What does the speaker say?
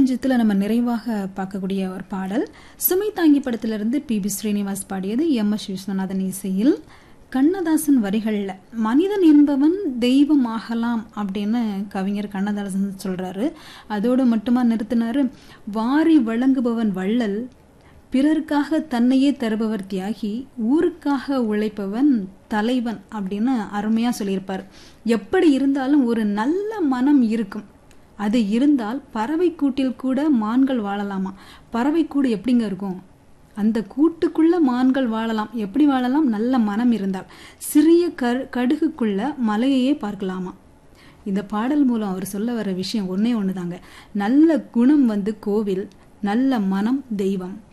பிரபஞ்சத்தில் நம்ம நிறைவாக பார்க்கக்கூடிய ஒரு பாடல் சுமை தாங்கி படத்திலிருந்து பி பி ஸ்ரீனிவாஸ் பாடியது எம் எஸ் விஸ்வநாதன் இசையில் கண்ணதாசன் வரிகளில் மனிதன் என்பவன் தெய்வம் ஆகலாம் அப்படின்னு கவிஞர் கண்ணதாசன் சொல்றாரு அதோடு மட்டுமா நிறுத்தினாரு வாரி வழங்குபவன் வள்ளல் பிறருக்காக தன்னையே தருபவர் தியாகி ஊருக்காக உழைப்பவன் தலைவன் அப்படின்னு அருமையா சொல்லியிருப்பார் எப்படி இருந்தாலும் ஒரு நல்ல மனம் இருக்கும் அது இருந்தால் பறவை கூட்டில் கூட மான்கள் வாழலாமா பறவை கூடு எப்படிங்க இருக்கும் அந்த கூட்டுக்குள்ள மான்கள் வாழலாம் எப்படி வாழலாம் நல்ல மனம் இருந்தால் சிறிய கரு கடுகுக்குள்ள மலையையே பார்க்கலாமா இந்த பாடல் மூலம் அவர் சொல்ல வர விஷயம் ஒன்னே ஒண்ணுதாங்க நல்ல குணம் வந்து கோவில் நல்ல மனம் தெய்வம்